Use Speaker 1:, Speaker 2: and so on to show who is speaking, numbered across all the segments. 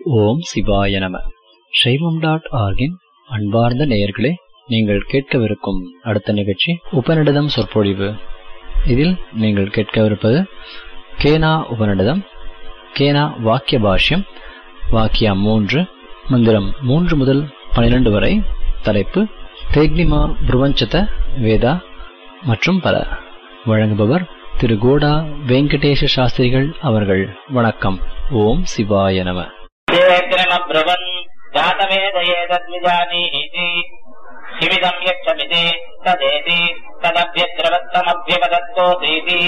Speaker 1: ஓம் சிவாய நம சைவம் டாட் ஆர்கின் அன்பார்ந்த நேயர்களே நீங்கள் கேட்கவிருக்கும் அடுத்த நிகழ்ச்சி உபநிடதம் சொற்பொழிவு இதில் நீங்கள் கேட்கவிருப்பது கேனா உபநிடதம் கேனா வாக்கிய பாஷ்யம் வாக்கியம் மூன்று மந்திரம் மூன்று முதல் பனிரெண்டு வரை தலைப்பு தேக்னிமா புருவஞ்சத வேதா மற்றும் பல வழங்குபவர் திரு கோடா வெங்கடேஷ சாஸ்திரிகள் அவர்கள் வணக்கம் ஓம் சிவாய நம
Speaker 2: ेऽग्रमब्रवन् जातवेदयेतद्विजानीहि शिविदम् यक्षमिति तदेति तदभ्यद्रवत्तमभ्यपदत्तोऽसीति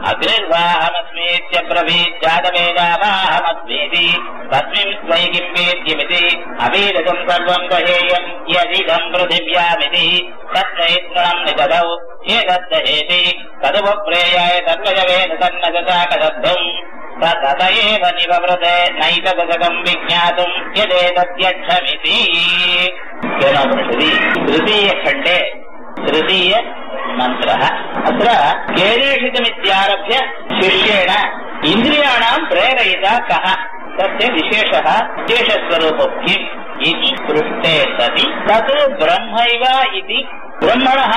Speaker 2: अग्निर्वाहमस्मीत्यब्रवीज्जातवेदावाहमस्मीति तस्मिन् त्वयि किम् वेद्यमिति अवीदकम् सर्वम् गहेयम् यदिदम् पृथिव्यामिति तत्नैत्रणम् निदधौ एतद्दहेति तदुपप्रेयाय सर्वजवेन सन्नगता कदद्धम् तत एव निवव्रते नैतदशकम् विज्ञातुम् यदेतद्यक्षमिति केनोपनिषदि तृतीयखण्डे तृतीय मन्त्रः अत्र केनेषितमित्यारभ्य शिष्येण इन्द्रियाणाम् प्रेरयिता कः तस्य विशेषः विशेषस्वरूपम् किम् इति पृष्टे सति तत् ब्रह्मैव इति ब्रह्मणः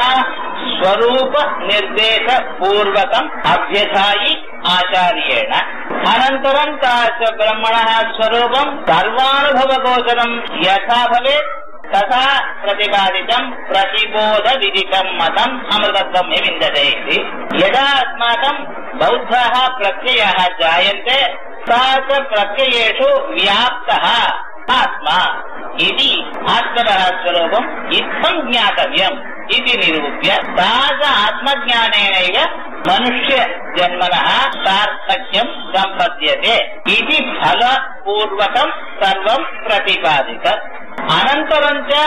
Speaker 2: स्वरूपनिर्देशपूर्वकम् अभ्यसायि आचार्येण अनन्तरम् तास ब्रह्मणः स्वरूपम् सर्वानुभवगोचरम् यथा भवेत् तथा प्रतिपादितम् प्रतिबोधविदितम् मतम् अमृतत्वम् हि विन्दते इति यदा अस्माकम् बौद्धाः प्रत्ययाः जायन्ते सा च प्रत्ययेषु व्याप्तः आत्मा इति आत्मनः स्वरूपम् इत्थम् ज्ञातव्यम् इति निरूप्य तास आत्मज्ञानेनैव मनुष्यजन्मनः सार्थक्यम् सम्पद्यते इति फलपूर्वकम् सर्वम् प्रतिपादितम् अनन्तरम् च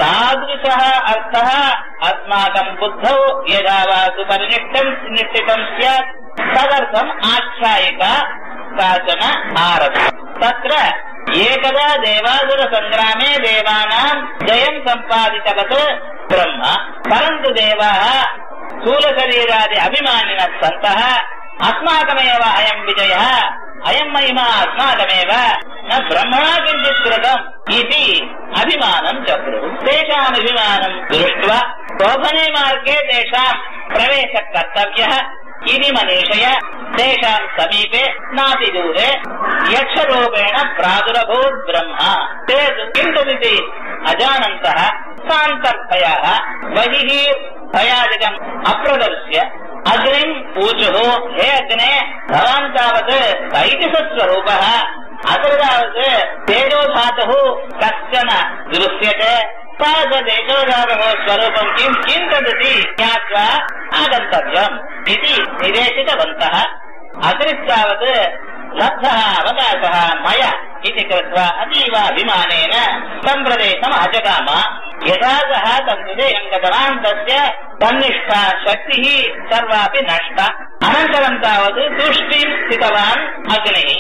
Speaker 2: तादृशः अर्थः अस्माकम् बुद्धौ यदा वा सुपरिनिष्टम् निश्चितम् स्यात् तदर्थम् आख्यायिका काचन आरब्धा तत्र एकदा देवासुरसङ्ग्रामे देवानाम् जयम् सम्पादितवत् ब्रह्म परन्तु देवाः स्थूलशरीरादि अभिमानिनः सन्तः अस्माकमेव अयम् विजयः अयम् महिमा अस्माकमेव न ब्रह्मणा किञ्चित् कृतम् इति अभिमानम् चक्रुः तेषामभिमानम् दृष्ट्वा शोभने मार्गे तेषाम् प्रवेशः कर्तव्यः इति मनीषय तेषाम् समीपे नातिदूरे यक्षरूपेण प्रादुरभूत् ब्रह्म ते तु किम् तदिति अजानन्तः सान्तर्भयाः बहिः भयादिकम् अप्रदर्श्य अग्निम् ऊचुः हे अग्ने भवान् तावत् दैतिकस्वरूपः अत्र तावत् तेजोधातुः कश्चन दृश्यते सा च तेजोधातुः स्वरूपम् किम् किम् तदिति ज्ञात्वा आगन्तव्यम् इति निदेशितवन्तः अग्निस्तावत् लब्धः अवकाशः मया इति कृत्वा अतीव अभिमानेन सम्प्रदेशम् अजगाम यथा सः तन्निदेयम् गतवान् तस्य तन्निष्ठा शक्तिः सर्वापि नष्टा अनन्तरम् तावत् तुष्टिम् स्थितवान् अग्निः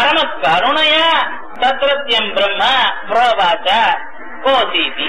Speaker 2: परमकरुणया तत्रत्यम् ब्रह्म प्रोवाच कोऽसीति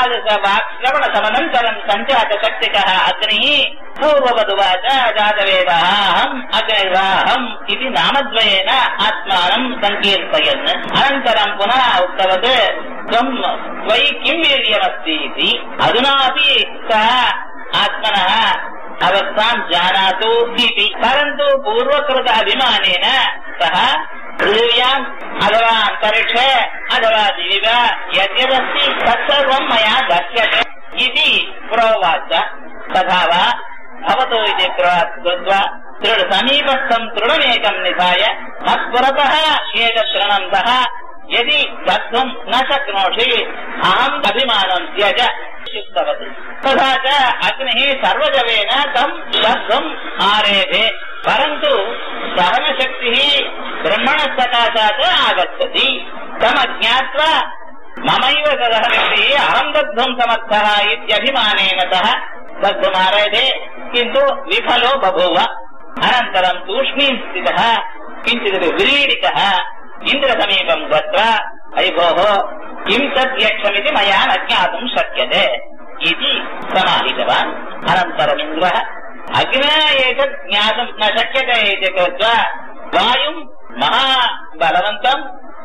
Speaker 2: तादृशवाक्श्रवणसमनन्तरम् सञ्जातशक्तिकः अग्निः पूर्ववधुवाच जातवेदः अहम् अग्निर्वाहम् इति नामद्वयेन आत्मानम् सङ्कीर्तयन् अनन्तरम् पुनः उक्तवत् त्वम् त्वयि किम् वीर्यमस्ति इति अधुनापि सः आत्मनः अवस्थाम् जानातु इति परन्तु पूर्वकृत अभिमानेन सः पृथिव्याम् अथवा अन्तरिक्षे अथवा दिविव यद्यदस्ति तत्सर्वम् मया दर्श्यते इति प्रोवाच तथा वा भवतु इति कृत्वा तृण समीपस्थम् तृणमेकम् निधाय मत्पुरतः एकतृणम् सः यदि दग्धुम् न शक्नोषि अहम् अभिमानम् त्यज युक्तवत् तथा च अग्निः सर्वजवेन तम् दग्धुम् आरेभे परन्तु सहनशक्तिः ब्रह्मणः सकाशात् आगच्छति तमज्ञात्वा ममैव सहनशक्तिः अहम् दग्धुम् समर्थः इत्यभिमानेन सः दग्धुमारेभे किन्तु विफलो बभूव अनन्तरम् तूष्णीम् स्थितः किञ्चित् व्रीडितः इन्द्रसमीपम् गत्वा अयि भोः किम् तद् यक्षमिति मया न ज्ञातुम् शक्यते इति समाहितवान् अनन्तरम् इन्द्रः अग्ना एतत् ज्ञातुम् न शक्यते इति कृत्वा वायुम् महाबलवन्तम्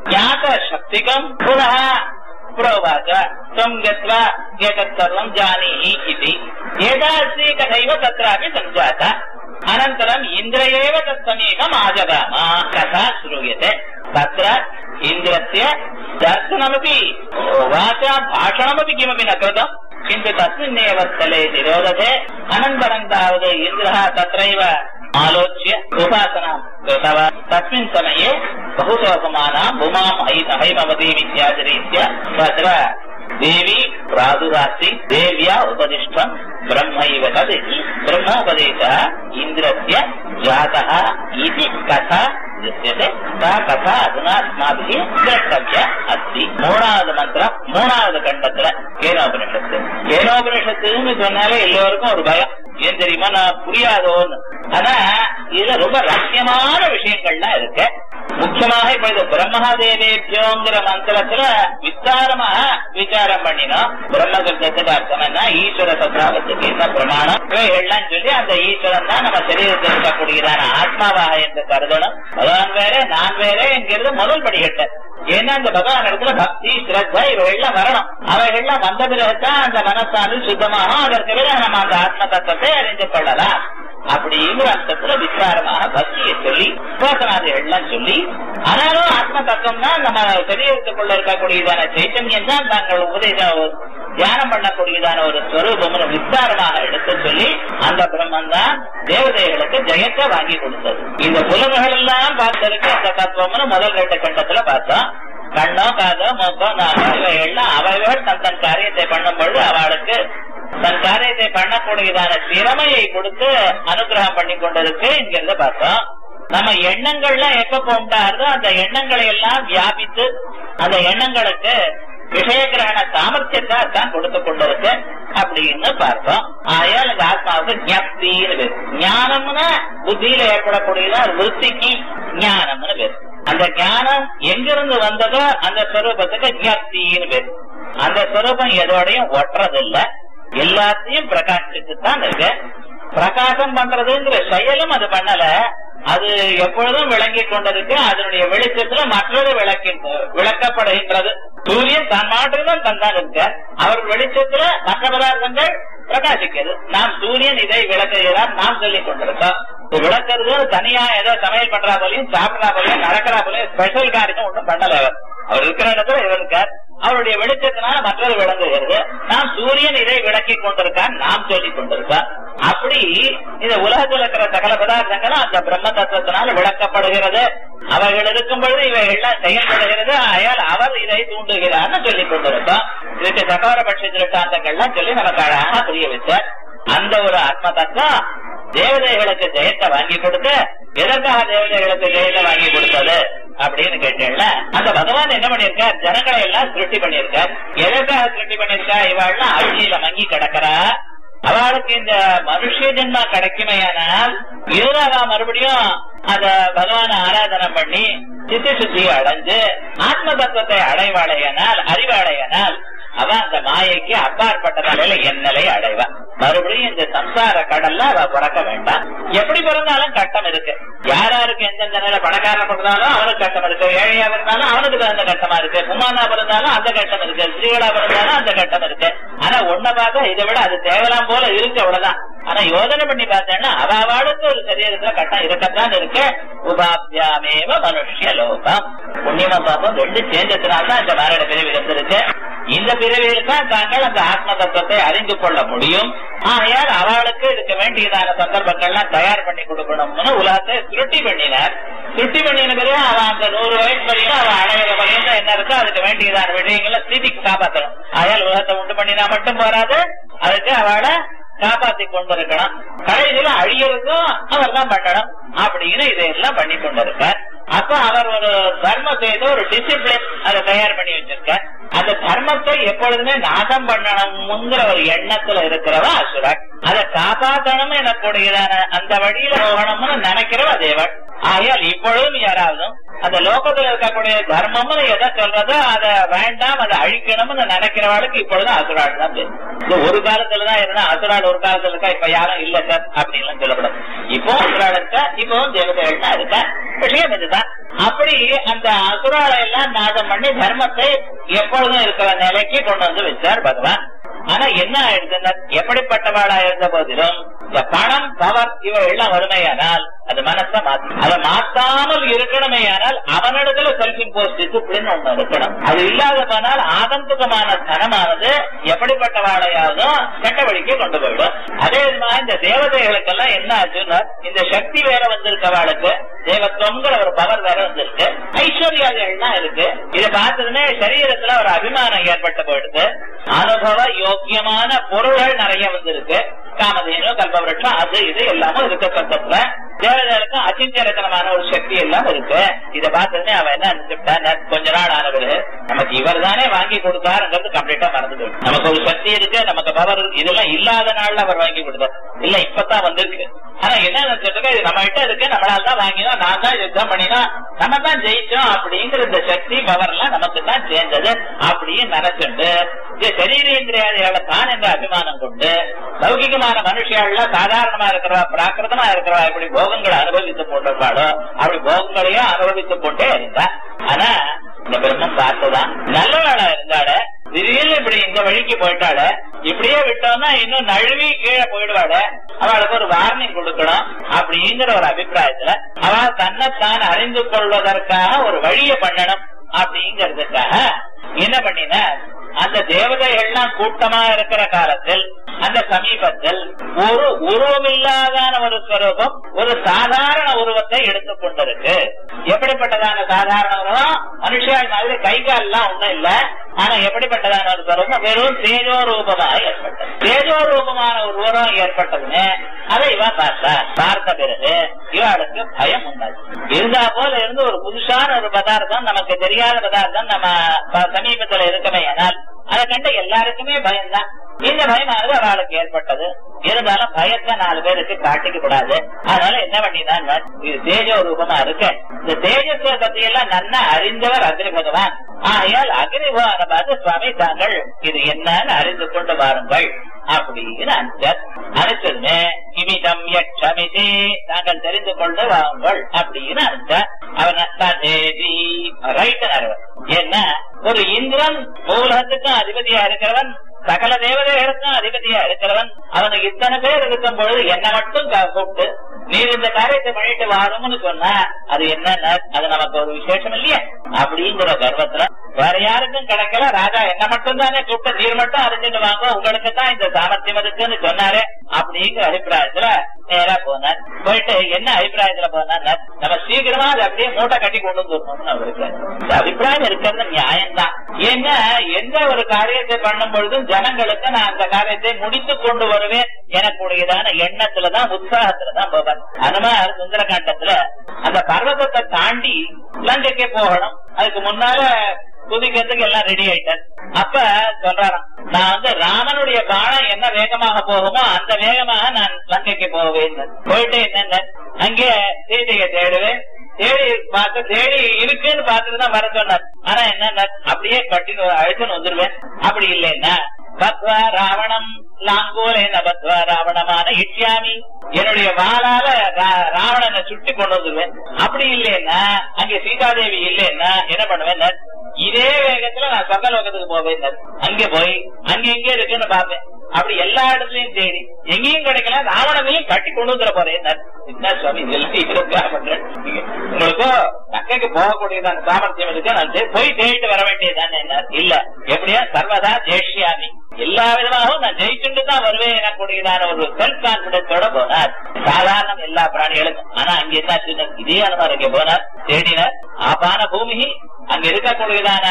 Speaker 2: ज्ञात शक्तिकम् पुनः प्रोवाच त्वम् गत्वा एतत् सर्वम् जानीहि इति एतादृशी कथैव तत्रापि सञ्जाता अनन्तरम् इन्द्र एव तत्समीपम् आजगाम कथा श्रूयते तत्र इन्द्रस्य दर्शनमपि वाचा भाषणमपि किमपि न कृतम् किन्तु तस्मिन्नेव स्थले निरोधते अनन्तरम् तावत् इन्द्रः तत्रैव आलोच्य उपासनां कृतवान् तस्मिन् समये बहुतोपमानाम् उमाम् हैमवतीमित्यादिरीत्या तत्र देवी प्रादुरास्ति देव्या उपदिष्टम् ब्रह्मैव तद् ब्रह्मोपदेशः इन्द्रस्य जातः इति कथा दृश्यते सा कथा अधुना अस्माभिः द्रष्टव्या अस्ति மூணாவது மந்திரம் மூணாவது கண்டத்துல கேனோபனிஷத்து கேனோபனிஷத்துன்னு சொன்னாலே எல்லோருக்கும் ஒரு பயம் ஏன் தெரியுமா நான் புரியாதோன்னு ஆனா இதுல ரொம்ப ரகசியமான விஷயங்கள்லாம் இருக்கு முக்கியமாக இப்ப இது பிரம்மதேவேபியோங்கிற மந்திரத்துல விஸ்தாரமாக விசாரம் பண்ணினோம் பிரம்மகிருத்தத்துக்கு அர்த்தம் என்ன ஈஸ்வர சத்ராவத்துக்கு என்ன பிரமாணம் இவைகள்லாம் சொல்லி அந்த ஈஸ்வரன் தான் நம்ம சரீரத்தில் இருக்கக்கூடியதான ஆத்மாவாக என்று கருதணும் பகவான் வேற நான் வேற என்கிறது முதல் படிக்கட்ட ஏன்னா அந்த பகவான் இடத்துல பக்தி ஸ்ரத்தா இவைகள்லாம் வரணும் அவைகள்லாம் வந்த பிறகுதான் அந்த மனசானது சுத்தமாகும் அதற்கு பிறகு நம்ம அந்த ஆத்ம தத்துவத்தை அறிந்து கொள்ளலாம் அப்படிங்கிற அர்த்தத்துல விஸ்தாரமாக பக்தியை சொல்லி உபாசனாதிகள்லாம் சொல்லி ஆனாலும் ஆத்ம தத்துவம் தான் நம்ம சரீரத்துக்குள்ள இருக்கக்கூடியதான சைத்தன்யம் தான் தாங்கள் உபதேசம் தியானம் பண்ணக்கூடியதான ஒரு ஸ்வரூபம்னு விஸ்தாரமாக எடுத்து சொல்லி அந்த பிரம்மன் தான் தேவதைகளுக்கு ஜெயத்தை வாங்கி கொடுத்தது இந்த புலன்கள் எல்லாம் பார்த்திருக்கு அந்த தத்துவம்னு முதல் ரெண்டு கண்டத்துல பார்த்தோம் கண்ணோ காதோ மூக்கோ நாமோ இவைகள்லாம் அவைகள் தன் தன் காரியத்தை பண்ணும் பொழுது அவளுக்கு தன் காரியத்தை பண்ணக்கூடியதான திறமையை கொடுத்து அனுகிரகம் பண்ணி கொண்டிருக்கு இங்கிருந்து பார்த்தோம் நம்ம எண்ணங்கள்லாம் எப்ப உண்டாருதோ அந்த எண்ணங்களை எல்லாம் வியாபித்து அந்த எண்ணங்களுக்கு விஷய கிரகண சாமர்த்தியத்தை தான் கொடுத்து கொண்டிருக்கு அப்படின்னு பார்த்தோம் ஆயால் இந்த ஆத்மாவுக்கு ஜப்தின்னு பேர் ஞானம்னா புத்தியில ஏற்படக்கூடியதா விருத்திக்கு ஞானம்னு பேர் அந்த ஞானம் எங்கிருந்து வந்ததோ அந்த ஸ்வரூபத்துக்கு ஜப்தின்னு பேர் அந்த ஸ்வரூபம் எதோடையும் ஒட்டுறதில்லை எல்லாத்தையும் பிரகாசிச்சுட்டு தான் இருக்கு பிரகாசம் பண்றதுங்கிற செயலும் அது பண்ணல அது எப்பொழுதும் விளங்கி கொண்டிருக்கு அதனுடைய வெளிச்சத்துல மற்றது விளக்கி விளக்கப்படுகின்றது சூரியன் தன் மாற்றுதான் தந்தான் இருக்க அவர் வெளிச்சத்துல மற்ற பதார்த்தங்கள் பிரகாசிக்கிறது நாம் சூரியன் இதை விளக்குகிறார் நாம் சொல்லிக் கொண்டிருக்கோம் விளக்குறது தனியா ஏதோ சமையல் பண்றா போலையும் சாப்பிடறா போலையும் நடக்கிறா போலையும் ஸ்பெஷல் காரியம் ஒன்றும் பண்ணல அவர் அவர் இருக்கிற இடத்துல இவர் இருக்கார் அவருடைய வெளிச்சத்தினால மற்றது விளங்குகிறது நாம் சூரியன் இதை விளக்கி கொண்டிருக்கான் நாம் சொல்லிக் கொண்டிருக்கான் அப்படி இந்த உலகத்தில் இருக்கிற சகல பதார்த்தங்களும் அந்த பிரம்ம தத்துவத்தினால் விளக்கப்படுகிறது அவர்கள் இருக்கும் பொழுது இவைகள்லாம் செயல்படுகிறது ஆயால் அவர் இதை தூண்டுகிறார்னு சொல்லிக் கொண்டிருக்கோம் இதுக்கு சகோரபட்ச திருஷ்டாந்தங்கள்லாம் சொல்லி நமக்கு அழகாக புரிய வச்சார் அந்த ஒரு ஆத்ம தத்துவம் தேவதைகளுக்கு ஜெயத்தை வாங்கி கொடுத்து எதற்காக தேவதைகளுக்கு ஜெயத்தை வாங்கி கொடுத்தது அப்படின்னு கேட்டீங்கல்ல அந்த பகவான் என்ன பண்ணிருக்கார் ஜனங்களை எல்லாம் சிருஷ்டி பண்ணிருக்கார் எதற்காக சிருஷ்டி பண்ணிருக்கா இவாள்லாம் அழியில மங்கி கிடக்கிறா அவளுக்கு இந்த மனுஷ ஜென்மா கிடைக்குமையானால் இதுதான் அவ மறுபடியும் அத பகவான ஆராதனை பண்ணி சித்தி சுத்தி அடைஞ்சு ஆத்ம தத்துவத்தை அடைவாளையனால் அறிவாளையனால் அவ அந்த மாயைக்கு அப்பாற்பட்ட நிலையில என்னலை அடைவா மறுபடியும் இந்த சம்சார கடல்ல அவ பிறக்க வேண்டாம் எப்படி பிறந்தாலும் கட்டம் இருக்கு யாராருக்கு எந்தெந்த நிலை பணக்காரன் பிறந்தாலும் அவனுக்கு கட்டம் இருக்கு ஏழையா பிறந்தாலும் அவனுக்கு தகுந்த கட்டமா இருக்கு குமாரா பிறந்தாலும் அந்த கட்டம் இருக்கு ஸ்ரீகளா பிறந்தாலும் அந்த கட்டம் இருக்கு ஆனா ஒன்ன பார்த்தா இதை விட அது தேவலாம் போல இருக்கு அவ்வளவுதான் ஆனா யோசனை பண்ணி பார்த்தேன்னா அவ அவளுக்கு ஒரு சரீரத்துல கட்டம் இருக்கத்தான் இருக்கு உபாபியாமேவ மனுஷ லோகம் புண்ணியமா பாப்போம் ரெண்டு சேர்ந்ததுனால்தான் இந்த மாரட பிறவி வந்திருக்கு இந்த பிறவியில் தான் தாங்கள் அந்த ஆத்ம தத்துவத்தை அறிந்து கொள்ள முடியும் ஆகையால் அவளுக்கு இருக்க வேண்டியதான சந்தர்ப்பங்கள்லாம் தயார் பண்ணி கொடுக்கணும்னு உலகத்தை சுருட்டி பண்ணினார் சுருட்டி பண்ணின பிறகு அவன் அந்த நூறு வயசு வரையும் அவன் அடையிற வரையும் என்ன இருக்கோ அதுக்கு வேண்டியதான விஷயங்களை ஸ்திதிக்கு காப்பாற்றணும் ஆகையால் உலகத்தை உண்டு பண்ணினா மட்டும் போராது அதுக்கு அவளை காப்பாத்தி கொண்டிருக்கணும் கடைசியில அழியறதும் அவர் தான் பண்ணணும் அப்படின்னு இதையெல்லாம் பண்ணி கொண்டிருக்கார் அப்ப அவர் ஒரு தர்மம் செய்து ஒரு டிசிப்ளின் அதை தயார் பண்ணி வச்சிருக்கார் அந்த தர்மத்தை எப்பொழுதுமே நாசம் பண்ணணும்ங்கிற ஒரு எண்ணத்துல இருக்கிறவ அசுரன் அதை காப்பாற்றணும் எனக்கூடியதான அந்த வழியில போகணும்னு நினைக்கிறவ தேவன் ஆகையால் இப்பொழுதும் யாராவது அந்த லோகத்துல இருக்கக்கூடிய தர்மம்னு எதை சொல்றதோ அதை வேண்டாம் அதை அழிக்கணும்னு நினைக்கிறவாளுக்கு இப்பொழுதும் அசுராள் தான் பேர் இது ஒரு காலத்துலதான் இருந்தா அசுராள் ஒரு காலத்துல இருக்கா இப்ப யாரும் இல்ல சார் அப்படின்னு சொல்லப்படும் இப்போ அசுராள் இருக்கா இப்பவும் தேவதைகள் தான் இருக்கா விஷயம் இதுதான் அப்படி அந்த அசுராலை எல்லாம் நாதம் பண்ணி தர்மத்தை எப்பொழுதும் இருக்கிற நிலைக்கு கொண்டு வந்து வச்சார் பகவான் ஆனா என்ன ஆயிடுச்சுன்னா எப்படிப்பட்டவாளா இருந்த போதிலும் இந்த பணம் பவர் இவ எல்லாம் வறுமையானால் அது மனச மாத்தி அதை மாத்தாமல் இருக்கணுமேயானால் அவனிடத்துல செல்ஃப் இம்போஸ் டிசிப்ளின் ஒண்ணு இருக்கணும் அது இல்லாத போனால் ஆகந்துகமான தனமானது எப்படிப்பட்டவாளையாவதும் கெட்ட வழிக்கு கொண்டு போயிடும் அதே மாதிரி இந்த தேவதைகளுக்கெல்லாம் என்ன ஆச்சுன்னா இந்த சக்தி வேற வந்திருக்கவாளுக்கு தேவத்துவங்கிற ஒரு பவர் வேற வந்திருக்கு ஐஸ்வர்யாதிகள்லாம் இருக்கு இதை பார்த்ததுமே சரீரத்துல ஒரு அபிமானம் ஏற்பட்டு போயிடுது அனுபவ யோக்கியமான பொருள்கள் நிறைய வந்திருக்கு காமதேனு கல்பவருஷம் அது இது எல்லாமும் இருக்க பக்கத்துல தேவதைகளுக்கும் அச்சிஞ்சரத்தனமான ஒரு சக்தி எல்லாம் இருக்கு இதை பார்த்ததுமே அவன் என்ன நினைச்சுட்டான் கொஞ்ச நாள் ஆனவரு நமக்கு இவர் தானே வாங்கி கொடுத்தாருங்கிறது கம்ப்ளீட்டா மறந்து போயிடும் நமக்கு ஒரு சக்தி இருக்கு நமக்கு பவர் இதெல்லாம் இல்லாத நாள்ல அவர் வாங்கி கொடுத்தார் இல்ல இப்பதான் வந்திருக்கு ஆனா என்ன நினைச்சிட்டு இது நம்ம கிட்ட இருக்கு நம்மளால தான் வாங்கினோம் நான் தான் யுத்தம் பண்ணினா நம்ம தான் ஜெயிச்சோம் அப்படிங்கிற இந்த சக்தி பவர் எல்லாம் நமக்கு தான் சேர்ந்தது அப்படின்னு நினைச்சுண்டு இந்த சரீரேந்திரியாதிகளை தான் என்ற அபிமானம் கொண்டு லௌகிகமான மனுஷியாள்ல சாதாரணமா இருக்கிறவா பிராகிருதமா இருக்கிறவா இப்படி போகங்களை அனுபவித்து போட்டிருப்பாளோ அப்படி போகங்களையும் அனுபவித்து கொண்டே இருந்தா ஆனா இந்த பிரம்மம் பார்த்துதான் நல்லவாளா இருந்தாட திடீர்னு இப்படி இந்த வழிக்கு போயிட்டாள இப்படியே விட்டோம்னா இன்னும் நழுவி கீழே போயிடுவாள அவளுக்கு ஒரு வார்னிங் கொடுக்கணும் அப்படிங்கிற ஒரு அபிப்பிராயத்துல அவ தன்னைத்தான் அறிந்து கொள்வதற்காக ஒரு வழியை பண்ணணும் அப்படிங்கறதுக்காக என்ன பண்ணின அந்த தேவதைகள்லாம் கூட்டமா இருக்கிற காலத்தில் அந்த சமீபத்தில் ஒரு உருவமில்லாதான ஒரு ஸ்வரூபம் ஒரு சாதாரண உருவத்தை எடுத்துக் கொண்டிருக்கு எப்படிப்பட்டதான சாதாரண உருவம் மனுஷாள் மாதிரி கை கால் எல்லாம் ஒண்ணும் இல்ல ஆனா எப்படிப்பட்டதான ஒரு ஸ்வரூபம் வெறும் தேஜோ ரூபமாக ஏற்பட்டது தேஜோ ரூபமான ஒரு உருவம் ஏற்பட்டதுன்னு அதை இவ பார்த்தா பார்த்த பிறகு இவாளுக்கு பயம் உண்டாது இருந்தா போல இருந்து ஒரு புதுசான ஒரு பதார்த்தம் நமக்கு தெரியாத பதார்த்தம் நம்ம ப- சமீபத்துல இருக்கமே ஆனால் அதை கண்ட எல்லாருக்குமே பயம்தான் இந்த பயமானது அவளுக்கு ஏற்பட்டது இருந்தாலும் பயத்தை நாலு பேருக்கு காட்டிக்க கூடாது அதனால என்ன பண்ணிதான் இது தேஜோ ரூபமா இருக்கு இந்த தேஜஸ்வ பத்தி எல்லாம் நன்னா அறிந்தவர் அக்னி பகவான் ஆகையால் அக்னி பகவான பார்த்து சுவாமி தாங்கள் இது என்னன்னு அறிந்து கொண்டு வாருங்கள் அப்படின்னு அனுப்பிச்சார் அனுப்பிச்சதுமே இமிதம் யட்சமிதி தாங்கள் தெரிந்து கொண்டு வாருங்கள் அப்படின்னு அனுப்பிச்சார் அவன் தேவி ரைட் என்ன ஒரு இந்திரன் மூலகத்துக்கும் அதிபதியா இருக்கிறவன் சகல தேவதைகளுக்கும் அதிபதியா இருக்கிறவன் அவனுக்கு இத்தனை பேர் இருக்கும் பொழுது என்ன மட்டும் கா- கூப்பிட்டு நீர் இந்த காரியத்தை பண்ணிட்டு வாரும்னு சொன்னா அது என்னன்னா அது நமக்கு ஒரு விசேஷம் இல்லையா அப்படிங்கிற கர்வத்துல வேற யாருக்கும் கிடைக்கல ராஜா என்ன மட்டும் தானே கூப்பிட்டு நீர் மட்டும் அறிஞ்சுட்டு வாங்க உங்களுக்கு தான் இந்த சாமர்த்தியம் இருக்குன்னு சொன்னாரு அப்படிங்கிற அபிப்பிராயத்துல நேரா போனார் போயிட்டு என்ன அபிப்பிராயத்துல போனார் நம்ம சீக்கிரமா அதை அப்படியே மூட்டை கட்டி கொண்டு வந்துடணும்னு அவருக்கு இந்த அபிப்பிராயம் இருக்கிறது நியாயம்தான் ஏன்னா எந்த ஒரு காரியத்தை பண்ணும் பொழுதும் ஜனங்களுக்கு நான் அந்த காரியத்தை முடித்து கொண்டு வருவேன் எனக்குடையதான எண்ணத்துலதான் உற்சாகத்துலதான் போவேன் அனுமார் சுந்தரகாண்டத்துல அந்த பர்வதத்தை தாண்டி லங்கைக்கு போகணும் அதுக்கு முன்னால குதிக்கிறதுக்கு எல்லாம் ரெடி ஆயிட்டார் அப்ப சொல்றாராம் நான் வந்து ராமனுடைய பானம் என்ன வேகமாக போகுமோ அந்த வேகமாக நான் லங்கைக்கு போவேன் போயிட்டு என்னென்ன அங்கே சீதையை தேடுவேன் தேடி பார்த்து தேடி இருக்குன்னு பார்த்துட்டு தான் வர சொன்னார் ஆனா என்ன அப்படியே கட்டி அழைச்சுன்னு வந்துருவேன் அப்படி இல்லைன்னா பத்வா ராவணம் லாங்கோலேன பத்வா ராவணமான இட்யாமி என்னுடைய வாளால ரா- ராவணனை சுட்டி கொண்டு வந்துருவேன் அப்படி இல்லைன்னா அங்கே சீதாதேவி இல்லைன்னா என்ன பண்ணுவேன் இதே வேகத்துல நான் சொர்க்கலோகத்துக்கு போவேன் அங்க போய் அங்க எங்க இருக்குன்னு பார்ப்பேன் அப்படி எல்லா இடத்துலயும் தேடி எங்கேயும் கிடைக்கல ராவணனையும் கட்டி கொண்டு வந்துட போறேன் என்ன சுவாமி இதெல்லாம் இருக்கா பண்றேன் நீங்க உங்களுக்கும் நக்கைக்கு போகக்கூடியதான சாமர்த்தியம் இருக்கு நான் சரி போய் தேடிட்டு வர வேண்டியதுதானே என்ன இல்ல எப்படியா சர்வதா ஜெயிஷ்யாமி எல்லா விதமாகவும் நான் ஜெயிச்சுட்டு தான் வருவேன் எனக்கூடியதான ஒரு செல்ஃப் கான்பிடன்ஸோட போனார் சாதாரணம் எல்லா பிராணிகளுக்கும் ஆனா அங்க என்ன இதே அனுமார் இங்க போனார் தேடினார் ஆபான பூமி அங்க இருக்கக்கூடியதான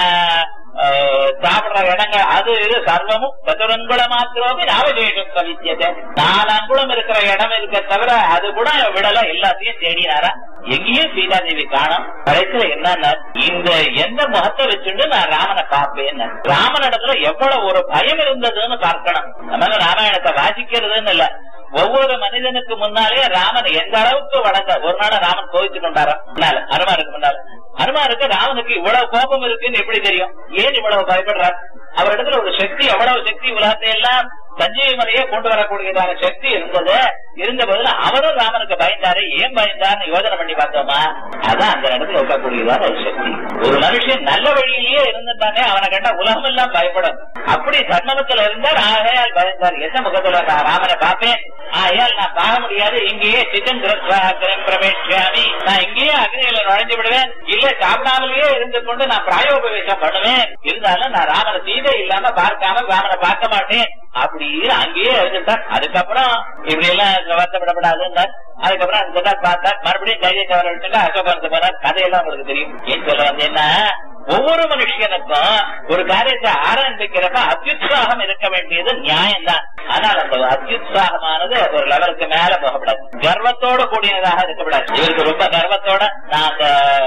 Speaker 2: அஹ், சாப்பிடுற இடங்கள் அது இது சர்வமும் சதுரங்குள மாத்திரமே நாவசேஷம் கவித்தியத்தை நாலு அங்குளம் இருக்கிற இடம் இருக்க தவிர அது கூட விடல எல்லாத்தையும் தேடினாரா எங்கேயும் சீதாதேவி காணும் கடைசியில என்னன்னா இந்த எந்த முகத்தை வச்சுட்டு நான் ராமனை பார்ப்பேன் ராமனிடத்துல எவ்வளவு ஒரு பயம் இருந்ததுன்னு பார்க்கணும் நம்ம ராமாயணத்தை வாசிக்கிறதுன்னு இல்ல ஒவ்வொரு மனிதனுக்கு முன்னாலே ராமன் எந்த அளவுக்கு வளர்ந்த ஒரு நாள் ராமன் கோவிச்சு கொண்டாரா முன்னால அனுமாருக்கு முன்னால அனுமாருக்கு ராமனுக்கு இவ்வளவு கோபம் இருக்குன்னு எப்படி தெரியும் ஏன் இவ்வளவு பயப்படுறார் அவரிடத்துல ஒரு சக்தி எவ்வளவு சக்தி உலகத்தை எல்லாம் சஞ்சீவி மலையே கொண்டு வரக்கூடியதான சக்தி இருந்தது இருந்த போதுல அவரும் ராமனுக்கு பயந்தாரு ஏன் பயந்தாருன்னு யோசனை பண்ணி பார்த்தோமா அதான் அந்த இடத்துல இருக்கக்கூடியதான ஒரு சக்தி ஒரு மனுஷன் நல்ல வழியிலேயே இருந்துட்டானே அவனை கண்டா உலகம் எல்லாம் பயப்படும் அப்படி தர்மத்துல இருந்தார் ஆகையால் பயந்தார் என்ன முகத்துல நான் ராமனை பார்ப்பேன் ஆகையால் நான் பார்க்க முடியாது இங்கேயே சித்தம் பிரவேசியாமி நான் இங்கேயே அக்னியில நுழைஞ்சு விடுவேன் இல்ல சாப்பிடாமலேயே இருந்து கொண்டு நான் பிராயோபவேசம் பண்ணுவேன் இருந்தாலும் நான் ராமனை சீதை இல்லாம பார்க்காம ராமனை பார்க்க மாட்டேன் அப்படின்னு அங்கேயே இருந்துட்டார் அதுக்கப்புறம் இப்படி எல்லாம் வருத்தப்படப்படாதுன்னார் அதுக்கப்புறம் அந்த பார்த்தார் மறுபடியும் தைரிய தவற விட்டுட்டு அசோகனத்தை போனார் கதையெல்லாம் உங்களுக்கு தெரியும் ஏன் சொல்ல வந்தேன்னா ஒவ்வொரு மனுஷனுக்கும் ஒரு காரியத்தை ஆரம்பிக்கிறப்ப அத்தியுத்சாகம் இருக்க வேண்டியது நியாயம்தான் ஆனால் அந்த அத்தியுத்சாகமானது ஒரு லெவலுக்கு மேல போகக்கூடாது கர்வத்தோட கூடியதாக இருக்கக்கூடாது இவருக்கு ரொம்ப கர்வத்தோட நான் அந்த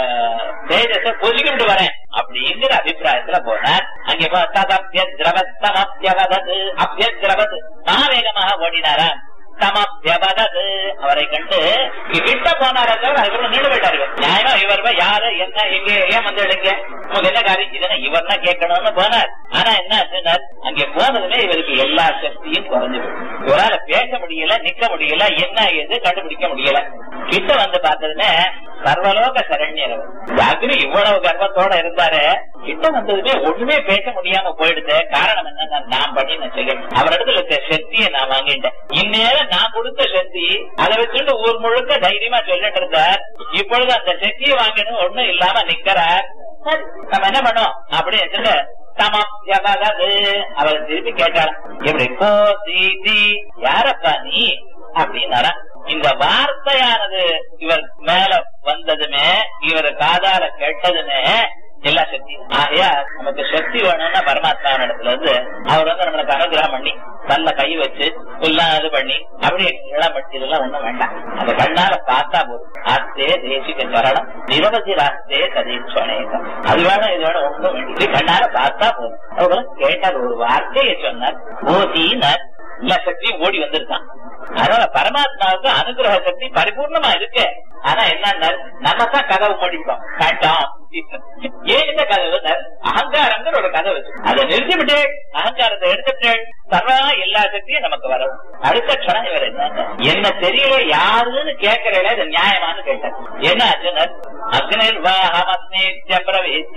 Speaker 2: தேஜஸ பொதுக்கிட்டு வரேன் அப்படிங்கிற அபிப்பிராயத்துல போனார் அங்கே திரவத்தமப்பியவதது அப்பியதிரவது மகாவேகமாக ஓடினாரா சமபியபதது அவரை கண்டு கிட்ட போனார தவிர அதுக்கப்புறம் நின்று போயிட்டாரு நியாயமா இவர் யாரு என்ன எங்க ஏன் வந்துடுங்க உங்களுக்கு என்ன காரியம் இதுன்னு இவர் தான் கேட்கணும்னு போனார் ஆனா என்ன ஆச்சுன்னார் அங்கே போனதுமே இவருக்கு எல்லா சக்தியும் குறைஞ்சு போயிடும் இவரால பேச முடியல நிக்க முடியல என்ன ஏது கண்டுபிடிக்க முடியல கிட்ட வந்து பார்த்ததுமே சர்வலோக சரண்யர் அக்னி இவ்வளவு கர்வத்தோட இருந்தாரு கிட்ட வந்ததுமே ஒண்ணுமே பேச முடியாம போயிடுது காரணம் என்ன நான் பண்ணின செயல் அவரிடத்துல இருக்க சக்தியை நான் வாங்கிட்டேன் இந்நேரம் நான் கொடுத்த சக்தி அதை வச்சுட்டு ஊர் முழுக்க தைரியமா சொல்லிட்டு இருந்தார் இப்பொழுது அந்த சக்தியை வாங்கணும் ஒண்ணும் இல்லாம நிக்கிறார் சரி, நம்ம என்ன பண்ணோம் அப்படி வச்சுட்டு சமப்பியவது அவர் திருப்பி கேட்டார் எப்படி கோ தீதி யாரப்பா நீ அப்படின்னாரா இந்த வார்த்தையானது இவர் மேல வந்ததுமே இவர் காதால கேட்டதுமே எல்லா சக்தியும் ஆகையா நமக்கு சக்தி வேணும்னா பரமாத்மா இடத்துல இருந்து அவர் வந்து நம்மளுக்கு அனுகிரகம் பண்ணி நல்ல கை வச்சு எல்லாம் இது பண்ணி அப்படியே இளம் இதெல்லாம் ஒண்ணும் வேண்டாம் அந்த கண்ணால பார்த்தா போதும் ஆஸ்தே தேசிக சரணம் நிரவதி ராஸ்தே சதீட்சணேகம் அது வேணும் இது வேணும் ஒண்ணும் வேண்டிய இது கண்ணால பார்த்தா போதும் அவர் கேட்டார் ஒரு வார்த்தையை சொன்னார் ஓதினார் எல்லா சக்தியும் ஓடி வந்திருக்கான் அதனால பரமாத்மாவுக்கு அனுகிரக சக்தி பரிபூர்ணமா இருக்கு ஆனா என்ன நம்ம தான் கதவு மூடிப்போம் கட்டம் ஏன் இந்த கதவு அகங்காரங்கிற ஒரு கதவு அதை நிறுத்திவிட்டு அகங்காரத்தை எடுத்துட்டு சர்வா எல்லா சக்தியும் நமக்கு வரும் அடுத்த க்ஷணம் இவர் என்ன என்ன தெரியல யாருன்னு கேட்கறல இது நியாயமானு கேட்டார் என்ன ஆச்சுனர் அக்னிர்வாஹமஸ்மீத்ய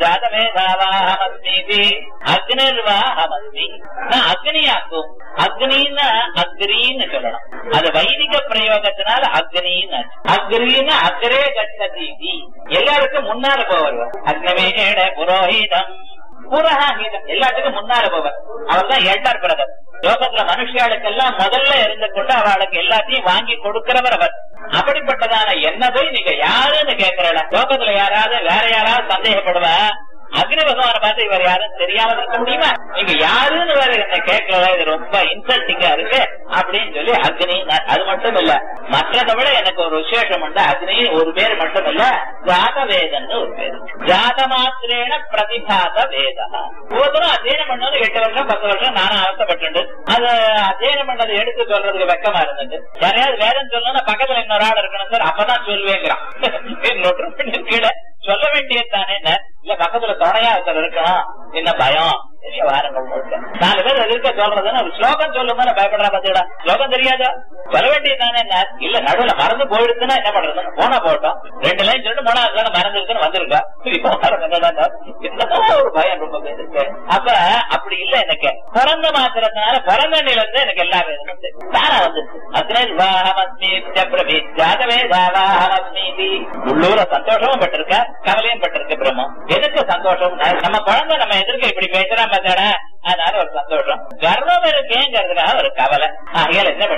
Speaker 2: பிரவேசாதமேதாவாஹமஸ்மீதி அக்னிர்வாஹமஸ்மி நான் அக்னியாக்கும் அக்னின்னா அக்ரின்னு சொல்லணும் அது வைதிக பிரயோகத்தினால அக்னின்னு அக்ரின்னு அக்ரே கச்சதி எல்லாருக்கும் முன்னால போவார் அக்னமேட புரோஹிதம் புரஹாஹிதம் எல்லாத்துக்கும் முன்னால போவார் அவர் தான் எல்டர் பிரதர் லோகத்துல மனுஷியாளுக்கெல்லாம் முதல்ல இருந்து கொண்டு அவளுக்கு எல்லாத்தையும் வாங்கி கொடுக்கிறவர் அவர் அப்படிப்பட்டதான என்ன போய் நீங்க யாருன்னு கேட்கிறல லோகத்துல யாராவது வேற யாராவது சந்தேகப்படுவா அக்னி பகவான பார்த்து இவர் யாரும் தெரியாம இருக்க முடியுமா நீங்க யாருன்னு வேற என்ன கேட்கல இது ரொம்ப இன்சல்ட்டிங்கா இருக்கு அப்படின்னு சொல்லி அக்னி அது மட்டும் இல்ல மற்றதை விட எனக்கு ஒரு விசேஷம் உண்டு அக்னி ஒரு பேர் மட்டும் இல்ல ஜாத வேதன்னு ஒரு பேர் ஜாத மாத்திரேன பிரதிபாத வேத ஒவ்வொருத்தரும் அத்தியனம் பண்ணது எட்டு வருஷம் பத்து வருஷம் நானும் அவசப்பட்டு அது அத்தியனம் பண்ணதை எடுத்து சொல்றதுக்கு வெக்கமா இருந்தது யாரையாவது வேதம் சொல்லணும்னா பக்கத்துல இன்னொரு ஆள் இருக்கணும் சார் அப்பதான் சொல்லுவேங்கிறான் கீழே சொல்ல வேண்டியது தானே இல்ல பக்கத்துல துணையா ஒருத்தர் இருக்கணும் என்ன பயம் பெரிய வாரங்கள் முழுக்க நாலு பேர் இருக்க சொல்றதுன்னு ஒரு ஸ்லோகம் சொல்லும் போது பயப்படுறா பாத்தீங்களா ஸ்லோகம் தெரியாதா சொல்ல வேண்டியது தானே என்ன இல்ல நடுவுல மறந்து போயிடுச்சுன்னா என்ன பண்றதுன்னு போனா போட்டோம் ரெண்டு லைன் சொல்லிட்டு மூணாவது லைன் மறந்துருக்குன்னு வந்திருக்கா இப்போ என்னமோ ஒரு பயம் ரொம்ப பேருக்கு அப்ப அப்படி இல்ல எனக்கு பிறந்த மாத்திரத்தினால பிறந்த நிலந்து எனக்கு எல்லா வேதமும் தெரியும் தானா வந்துச்சு அக்னேர் வாஹமஸ்மி பிரபேஜாதவே தாவாஹமஸ்மி உள்ளூர சந்தோஷமும் பட்டிருக்க கவலையும் பட்டிருக்கு பிரம்மம் எதுக்கு சந்தோஷம் நம்ம குழந்தை நம்ம எதிர்க்க இப்படி பேசுறா பார்த்தாடா அதனால ஒரு சந்தோஷம் கர்வம் இருக்கேங்கிறதுக்காக ஒரு கவலை ஆகையால் என்ன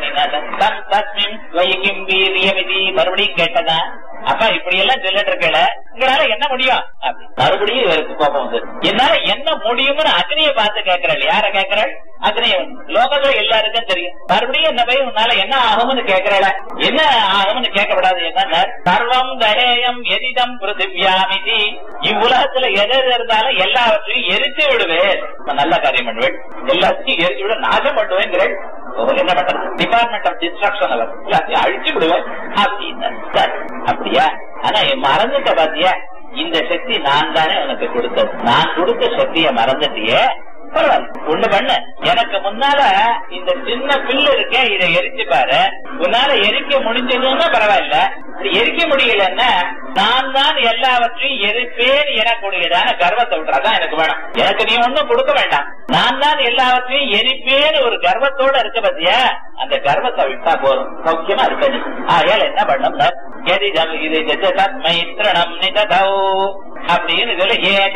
Speaker 2: பண்ணினா மறுபடியும் கேட்டதா அப்பா இப்படி எல்லாம் சொல்லிட்டு இருக்கல உங்களால என்ன முடியும் மறுபடியும் இவருக்கு கோபம் வந்து என்னால என்ன முடியும்னு அக்னியை பார்த்து கேட்கிறள் யார கேட்கிறள் அக்னிய லோகத்துல எல்லாருக்கும் தெரியும் மறுபடியும் என்ன போய் உன்னால என்ன ஆகும்னு கேட்கிறள என்ன ஆகும்னு கேட்கப்படாது என்ன சர்வம் தடேயம் எதிதம் பிருத்திவியாமிதி இவ்வுலகத்துல எது எது இருந்தாலும் எல்லாவற்றையும் எரித்து விடுவேன் நல்ல காரியம் பண்ணுவேன் எல்லாத்தையும் எரிச்சு விட நாசம் பண்ணுவேங்கிறேன் என்ன பண்றது டிபார்ட்மெண்ட் ஆஃப் டிஸ்ட்ரக்ஷன் அவர் எல்லாத்தையும் அழிச்சு விடுவேன் அப்படின்னு அப்படியா ஆனா மறந்துட்ட பாத்தியா இந்த சக்தி நான் தானே உனக்கு கொடுத்தது நான் கொடுத்த சக்தியை மறந்துட்டியே பரவாயில்ல ஒண்ணு பண்ணு எனக்கு முன்னால இந்த சின்ன பில்லு இருக்கே இதை எரிச்சு பாரு உன்னால எரிக்க முடிஞ்சதுன்னா பரவாயில்ல இது எரிக்க முடியலன்னா நான் தான் எல்லாவற்றையும் எரிப்பேன் எனக்கூடியதான கர்வத்தை விட்டு அதான் எனக்கு வேணும் எனக்கு நீ ஒண்ணும் கொடுக்க வேண்டாம் நான் தான் எல்லாவற்றையும் எரிப்பேன்னு ஒரு கர்வத்தோட இருக்க பத்தியா அந்த கர்வத்தை விட்டா போதும் சௌக்கியமா இருக்காது ஆகையால் என்ன பண்ணோம்னா எதிதம் இது மைத்ரணம் நிததௌ அப்படின்னு சொல்லி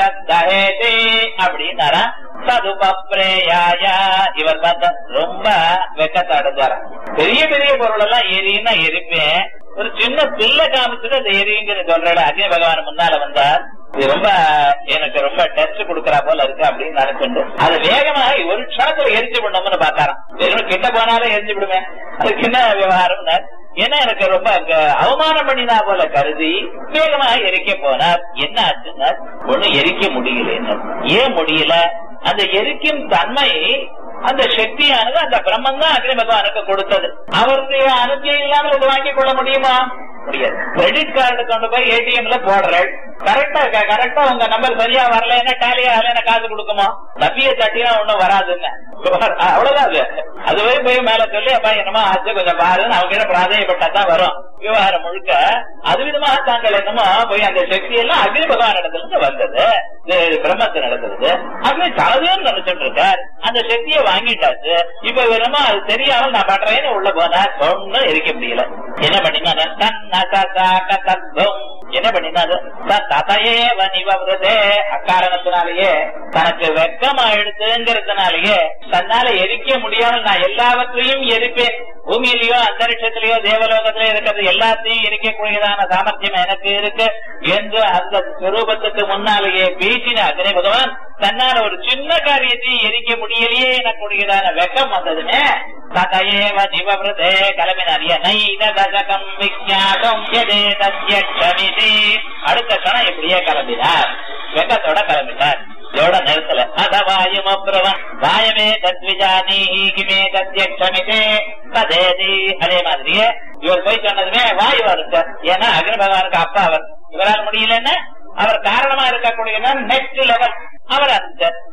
Speaker 2: ஏதே அப்படின்னாரா சதுபப்ரேயாய இவர் பார்த்தா ரொம்ப வெக்கத்தை அடைஞ்சாராம் பெரிய பெரிய பொருள் எல்லாம் எரின்னா எரிப்பேன் ஒரு சின்ன பிள்ளை காமிச்சுட்டு அந்த எரிங்கிற சொல்றாரு அக்னி பகவான் முன்னால வந்தார் இது ரொம்ப எனக்கு ரொம்ப டெஸ்ட் கொடுக்கறா போல இருக்கு அப்படின்னு நினைச்சுட்டு அது வேகமாக ஒரு க்ஷணத்துல எரிஞ்சு விடணும்னு பார்த்தாராம் வெறும் கிட்ட போனாலே எரிஞ்சு விடுவேன் அதுக்கு என்ன விவகாரம் ஏன்னா எனக்கு ரொம்ப அவமானம் பண்ணினா போல கருதி வேகமாக எரிக்க போனார் என்ன ஆச்சுன்னா ஒண்ணு எரிக்க முடியல ஏன் முடியல அந்த எரிக்கும் தன்மை அந்த சக்தியானது அந்த பிரம்மன் தான் அக்னி பகவானுக்கு கொடுத்தது அவருடைய அனுமதி இல்லாமல் இதை வாங்கிக் கொள்ள முடியுமா முடியாது கிரெடிட் கார்டு கொண்டு போய் ஏடிஎம்ல போடுறேன் கரெக்டா கரெக்டா உங்க நம்பர் சரியா வரலன்னா டேலி ஆகல காசு கொடுக்குமா தப்பிய தட்டினா ஒண்ணும் வராதுன்னு அவ்வளவுதான் அது அதுவே போய் மேல சொல்லி அப்பா என்னமோ ஆச்சு கொஞ்சம் பாருன்னு அவங்க கிட்ட பிராதாயப்பட்டா தான் வரும் விவகாரம் முழுக்க அது விதமாக தாங்கள் என்னமோ போய் அந்த சக்தி எல்லாம் அக்னி பகவான் இடத்துல வந்தது பிரம்மத்து நடந்தது அக்னி தனதுன்னு நினைச்சிட்டு இருக்கார் அந்த சக்தியை வாங்கிட்டாச்சு இப்ப வேணுமோ அது தெரியாம நான் பண்றேன்னு உள்ள போனா ஒன்னும் இருக்க முடியல என்ன பண்ணினா என்ன பண்ணினாரு ததையே வனிவதே அக்காரணத்தினாலேயே தனக்கு வெக்கமா எடுத்துங்கிறதுனாலயே தன்னால எரிக்க முடியாமல் நான் எல்லாவற்றையும் எரிப்பேன் பூமியிலயோ அந்தரிஷத்திலேயோ தேவலோகத்திலயோ இருக்கிறது எல்லாத்தையும் எரிக்கக்கூடியதான சாமர்த்தியம் எனக்கு இருக்கு என்று அந்த சுரூபத்துக்கு முன்னாலேயே பேசின அக்னி பகவான் தன்னால ஒரு சின்ன காரியத்தையும் எரிக்க முடியலையே எனக்கூடியதான வெக்கம் வந்ததுமே ததையேவ ஜீவபிரதே கிளம்பினார் நைத தசகம் விஜாதம் எதே தத்யமிதி அடுத்த கணம் இப்படியே கிளம்பினார் வெக்கத்தோட கிளம்பினார் இதோட நிறுத்தல அத வாயும் அப்புறம் வாயமே தத்விஜானி கிமே தத்யமிதே ததேதி அதே மாதிரியே இவர் போய் சொன்னதுமே வாயு இருக்கு ஏன்னா அக்னி பகவானுக்கு அப்பா அவர் இவரால் முடியலன்னா அவர் காரணமா இருக்கக்கூடிய நெக்ஸ்ட் லெவல் அவர் அந்த